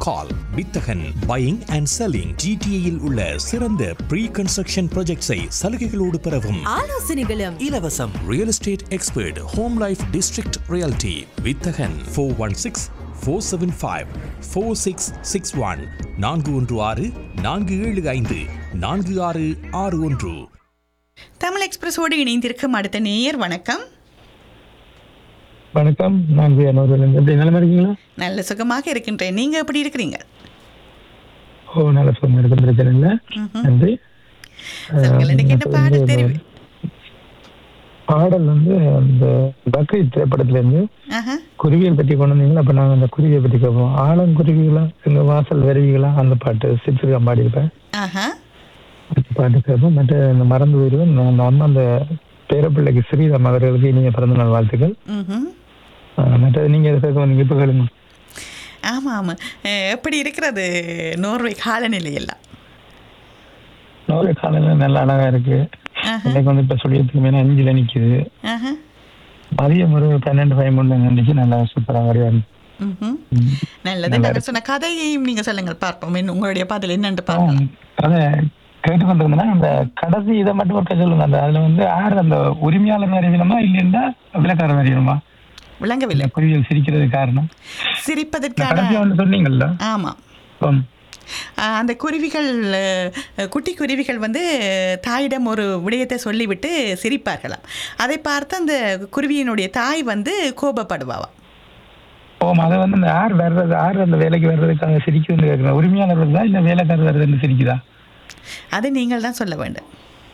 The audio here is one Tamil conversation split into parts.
கால் வித்தகன் பையிங் அண்ட் செல்லிங் ஜிடிஏயில் உள்ள சிறந்த ப்ரீ கன்ஸ்ட்ரக்ஷன் ப்ராஜெக்ட்ஸை சலுகைகளோடு பெறவும் ஆலோசனைகளும் இலவசம் real estate expert home life district reality வித்தகன் four one six four seven five four six six one நான்கு ஒன்று ஆறு நான்கு ஏழு ஐந்து நான்கு ஆறு ஆறு ஒன்று தமிழ் எக்ஸ்பிரஸோடு இணைந்திருக்கும் அடுத்த நேயர் வணக்கம் வணக்கம் நான் வியனூர்லேருந்து எப்படி நிலமா இருக்கீங்களா நல்ல சுகமாக இருக்கின்றேன் நீங்க எப்படி இருக்கிறீங்க ஓ நல்ல சுகம் இருக்கு பிரச்சனை இல்லை நன்றி சொல்லுங்கள் எனக்கு என்ன பாட தெரிவு பாடல் வந்து அந்த பக்ரீத் திரைப்படத்துலேருந்து ஆஹா குருவியை பற்றி கொண்டு வந்தீங்களா அப்போ நாங்கள் அந்த குருவியை பற்றி கேட்போம் ஆலங்குருவிகளா எங்கள் வாசல் வருவிகளா அந்த பாட்டு சித்திரிக்கா பாடியிருப்பேன் ஆஹா அந்த பாட்டு கேட்போம் மற்ற இந்த மறந்து போயிடுவேன் அந்த அம்மா அந்த பேரப்பிள்ளைக்கு ஸ்ரீராம் அவர்களுக்கு இனிய பிறந்த நாள் வாழ்த்துக்கள் ம் அஹ் மற்றது நீங்கள் எதை கேட்க வந்தீங்க இப்போ கேளுங்க ஆமாம் ஆமாம் அஹ், எப்படி இருக்கிறது நோர்வே காலநிலை எல்லாம் நோய் காலையில் நல்ல அழகா இருக்கு ஆஹா இன்னைக்கு வந்து இப்போ சொல்லியதுக்கு மேலே அஞ்சில் நிற்குது ஆஹா மதியம் ஒரு பன்னெண்டு பதிமூணு நினைச்சு நல்லா சூப்பராக வரையா ம்ஹும். நல்லது நாங்கள் சொன்ன கதையையும் நீங்க சொல்லுங்கள் பார்ப்போம் இன்னும் உங்களுடைய பாடல் என்னன்னு பார்க்கலாம் அதை கேட்டு கொண்டிருந்தேன்னா அந்த கடைசி இதை மட்டும் ஒருக்க சொல்லுங்க அந்த அதுல வந்து யார் அந்த உரிமையாளர் அறிவியணுமா இல்லைன்னா விளக்காரர் அறியணுமா விளங்கவில்லை இல்ல குருவியல் சிரிக்கிறது காரணம் இந்த சிரிப்பதற்கான கடைசியா ஒன்று சொன்னீங்கல்ல ஆமாம் ஆம். ஆஹ், அந்த குருவிகள் அஹ், குட்டி குருவிகள் வந்து தாயிடம் ஒரு விடயத்தை சொல்லிவிட்டு சிரிப்பார்களாம் அதை பார்த்து அந்த குருவியினுடைய தாய் வந்து கோபப்படுவாவாம் ஓம் அதை வந்து இந்த யார் வர்றது யார் அந்த வேலைக்கு வர்றதுக்காக சிரிக்குதுன்னு கேட்குறேன் உரிமையாளர் வருதா இல்ல வேலைக்காரர் வருதுன்னு சிரிக்குதா அதை நீங்கள் தான் சொல்ல வேண்டும்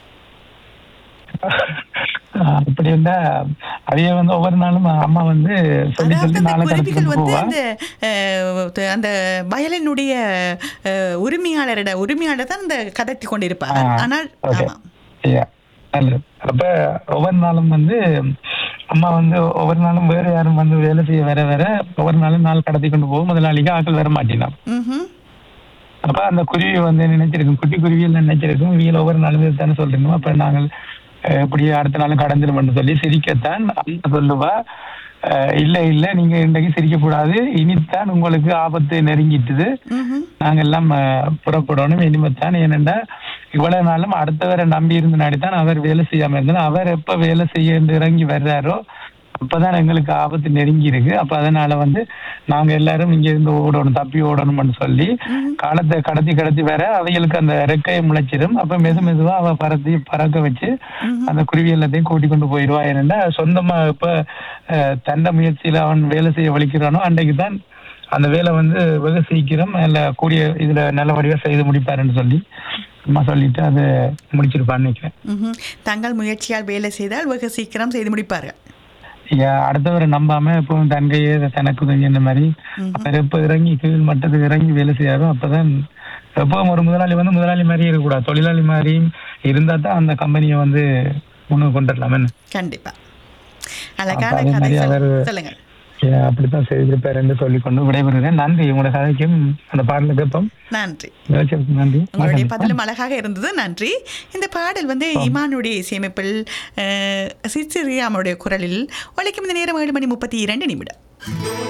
ஆஹ் அப்படி இருந்தா அதையே வந்து ஒவ்வொரு நாளும் அம்மா வந்து சொல்லி அதாவது சொல்லி அந்த நாளை குருவிகள் கடத்திட்டு வந்து போவா அந்த அஹ், த- அந்த வயலினுடைய அஹ், உரிமையாளரிட உரிமையாளர் தான் அந்த கடத்தி கொண்டிருப்பார் ஆ, ஆனால் okay. ஆமாம் Yeah, நல்லது அப்ப ஒவ்வொரு நாளும் வந்து அம்மா வந்து ஒவ்வொரு நாளும் வேற யாரும் வந்து வேலை செய்ய வர வர ஒவ்வொரு நாளும் நாள் கடத்தி கொண்டு போகும் முதலாளிக்கு ஆக்கள் வர மாட்டேனான் ம்ஹும். அப்ப அந்த குருவி வந்து நினைச்சிருக்கும் குட்டி குருவியில் நினைச்சிருக்கும் வீல் ஒவ்வொரு நாளும் தானே சொல்றீங்க அப்ப நாங்கள் அஹ், இப்படி அடுத்த நாளும் கடந்துருமென்று சொல்லி சிரிக்கத்தான் அம்மா சொல்லுவா அஹ், இல்ல இல்ல நீங்க இன்றைக்கு சிரிக்க கூடாது இனித்தான் உங்களுக்கு ஆபத்து நெருங்கிட்டுது ம்ஹும். நாங்க எல்லாம் அஹ், புறப்படணும் இனிமேத்தான் ஏனென்றா இவ்வளவு நாளும் அடுத்தவரை நம்பி இருந்தனாடி தான் அவர் வேலை செய்யாம இருந்தார் அவர் எப்ப வேலை செய்ய இறங்கி வர்றாரோ அப்பதான் எங்களுக்கு ஆபத்து நெருங்கி இருக்கு அப்ப அதனால வந்து நாங்க எல்லாரும் இங்க இருந்து ஓடணும் தப்பி ஓடணும்னு சொல்லி காலத்தை கடத்தி கடத்தி வர அவைகளுக்கு அந்த ரெக்கையை முளைச்சிடும் அப்ப மெது மெதுவா அவ பறத்தி பறக்க வச்சு அந்த குருவி எல்லாத்தையும் கூட்டி கொண்டு போயிடுவா ஏனென்றா சொந்தமா இப்ப அஹ், தன்னை முயற்சியில அவன் வேலை செய்ய வலிக்கிறானோ அன்றைக்கு தான் அந்த வேலை வந்து வெகு சீக்கிரம் நல்ல கூடிய இதுல நல்ல வடிவா செய்து முடிப்பாருன்னு சொல்லி அம்மா சொல்லிட்டு அதை முடிச்சிருப்பான்னு நினைக்கிறேன் ம்ஹும். தங்கள் முயற்சியால் வேலை செய்தால் வெகு சீக்கிரம் செய்து முடிப்பார்கள் ஏன் அடுத்தவரை நம்பாம எப்பவும் தங்கையே தனக்கு இந்த மாதிரி அவர் எப்ப இறங்கி கீழ் மட்டத்துக்கு இறங்கி வேலை செய்யாரோ அப்பதான் எப்பவும் ஒரு முதலாளி வந்து முதலாளி மாதிரி இருக்கக்கூடாது தொழிலாளி மாதிரி இருந்தா தான் அந்த கம்பெனியை வந்து முன்னுக்கு கொண்டு வரலாம் என்ன கண்டிப்பா அழகான அப்ப அதே கதை மாதிரி சொல்- அவர் சொல்லுங்க ஏன் அப்படித்தான் செய்திருப்பாருன்னு சொல்லி கொண்டு விடைபெறுகிறேன் நன்றி உங்களோட கதைக்கும் அந்த பாடல கேட்போம் நன்றி நிகழ்ச்சிக்கு நன்றி உங்களுடைய வணக்கம். பதிலும் அழகாக இருந்தது நன்றி இந்த பாடல் வந்து இமானுடைய இசையமைப்பில் அஹ், சிசிரியாமுடைய குரலில் ஒழிக்கும் இந்த நேரம் ஏழு மணி முப்பத்தி இரண்டு நிமிடம்